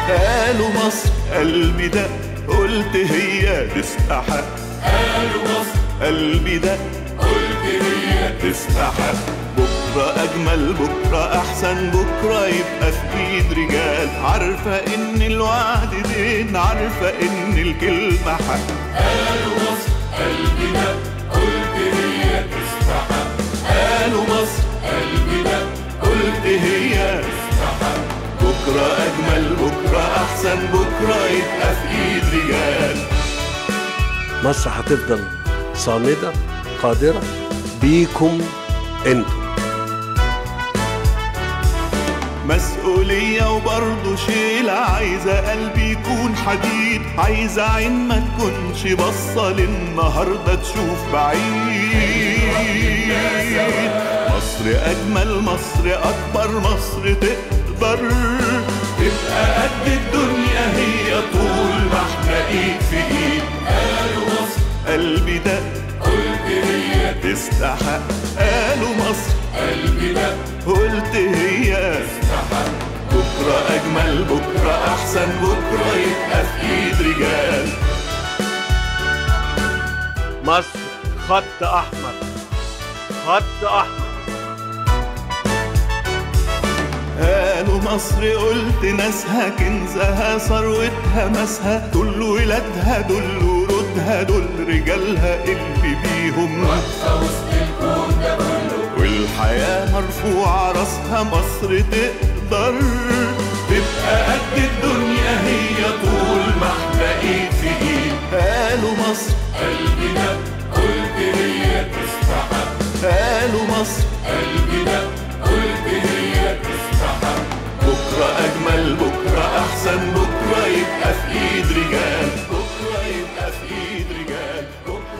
قالوا مصر قلبي ده قلت هي تستحق قالوا مصر قلبي ده قلت هي تستحق بكرة أجمل بكرة أحسن بكرة يبقى في إيد رجال عارفة إن الوعد دين عارفة إن الكلمة حق قالوا مصر قلبي ده قلت هي تستحق قالوا مصر قلبي ده قلت هي تستحق بكرة أجمل بكرة أحسن بكرة يبقى في إيد رجال مصر هتفضل صامدة قادرة بيكم انتم مسؤولية وبرضه شيلة عايزة قلبي يكون حديد عايزة عين ما تكونش بصة للنهاردة تشوف بعيد مصر أجمل مصر أكبر مصر تقدر تبقى قد الدنيا هي طول ما احنا ايد في ايد قالوا مصر قلبي ده قلت هي تستحق قالوا مصر قلبي ده قلت هي تستحق بكرة أجمل بكرة أحسن بكرة يبقى في إيد رجال مصر خط أحمر خط أحمر قالوا مصر قلت ناسها كنزها ثروتها مسها دول ولادها دول ورودها دول رجالها اللي بيهم واقفة وسط الكون ده كله والحياة مرفوعة راسها مصر تقدر تبقى قد الدنيا هي طول ما احنا ايد في ايد قالوا مصر قلبي ده قلت هي تستحق قالوا مصر قلبي ده قلت هي تستحق بكرة أجمل بكرة أحسن بكرة يبقى في إيد رجال